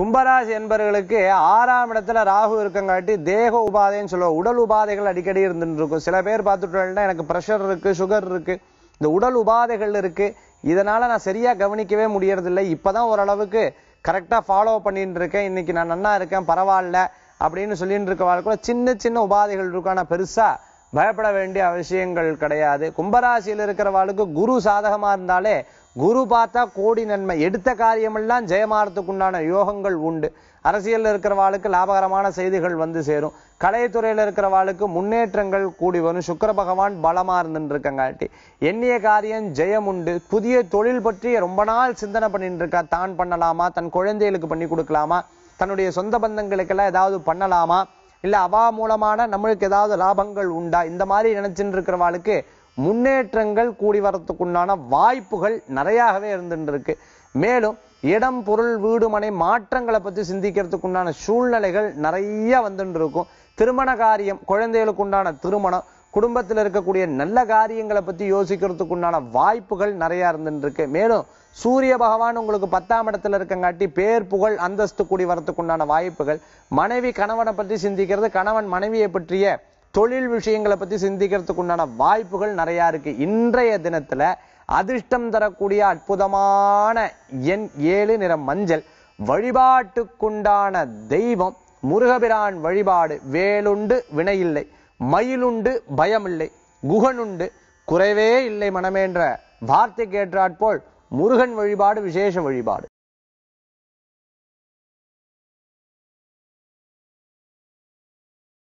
கும்பராசி என்பவர்களுக்கு ஆறாம் இடத்துல ராகு இருக்கங்காட்டி தேக உபாதைன்னு சொல்லுவோம் உடல் உபாதைகள் அடிக்கடி இருந்துட்டு இருக்கும் சில பேர் பார்த்துட்டோம்னா எனக்கு ப்ரெஷர் இருக்கு சுகர் இருக்கு இந்த உடல் உபாதைகள் இருக்கு இதனால நான் சரியா கவனிக்கவே முடியறதில்லை இப்பதான் ஓரளவுக்கு கரெக்டா ஃபாலோ பண்ணிட்டு இருக்கேன் இன்னைக்கு நான் நன்னா இருக்கேன் பரவாயில்ல அப்படின்னு சொல்லிட்டு இருக்க கூட சின்ன சின்ன உபாதைகள் இருக்கும் ஆனா பெருசா பயப்பட வேண்டிய அவசியங்கள் கிடையாது கும்பராசியில் இருக்கிறவாளுக்கு குரு சாதகமா இருந்தாலே குரு பார்த்தா கோடி நன்மை எடுத்த காரியமெல்லாம் ஜெயமாறதுக்கு உண்டான யோகங்கள் உண்டு அரசியல்ல இருக்கிறவாளுக்கு லாபகரமான செய்திகள் வந்து சேரும் கலைத்துறையில இருக்கிறவாளுக்கு முன்னேற்றங்கள் கூடி வரும் சுக்கிர பகவான் பலமா இருந்துட்டு இருக்கங்காட்டி எண்ணிய காரியம் ஜெயம் உண்டு புதிய தொழில் பற்றி ரொம்ப நாள் சிந்தனை பண்ணிட்டு இருக்கா தான் பண்ணலாமா தன் குழந்தைகளுக்கு பண்ணி கொடுக்கலாமா தன்னுடைய சொந்த பந்தங்களுக்கெல்லாம் ஏதாவது பண்ணலாமா இல்ல அவா மூலமான நம்மளுக்கு ஏதாவது லாபங்கள் உண்டா இந்த மாதிரி நினைச்சுட்டு இருக்கிறவாளுக்கு முன்னேற்றங்கள் கூடி வரத்துக்குண்டான வாய்ப்புகள் நிறையாகவே இருந்துட்டு இருக்கு மேலும் இடம் பொருள் வீடு மனை மாற்றங்களை பத்தி சிந்திக்கிறதுக்கு உண்டான சூழ்நிலைகள் நிறைய வந்துட்டு இருக்கும் திருமண காரியம் குழந்தைகளுக்கு உண்டான திருமணம் குடும்பத்தில் இருக்கக்கூடிய நல்ல காரியங்களை பத்தி யோசிக்கிறதுக்கு உண்டான வாய்ப்புகள் நிறைய இருந்துட்டு இருக்கு மேலும் சூரிய பகவான் உங்களுக்கு பத்தாம் இடத்துல இருக்கங்காட்டி பேர் புகழ் அந்தஸ்து கூடி வரத்துக்கு உண்டான வாய்ப்புகள் மனைவி கணவனை பற்றி சிந்திக்கிறது கணவன் மனைவியை பற்றிய தொழில் விஷயங்களை பத்தி சிந்திக்கிறதுக்கு உண்டான வாய்ப்புகள் நிறைய இருக்கு இன்றைய தினத்துல அதிர்ஷ்டம் தரக்கூடிய அற்புதமான எண் ஏழு நிற மஞ்சள் வழிபாட்டுக்குண்டான தெய்வம் முருகபிரான் வழிபாடு வேலுண்டு வினையில்லை மயிலுண்டு பயமில்லை குகனுண்டு குறைவே இல்லை மனமேன்ற வார்த்தை கேட்டாற்போல் முருகன் வழிபாடு விசேஷ வழிபாடு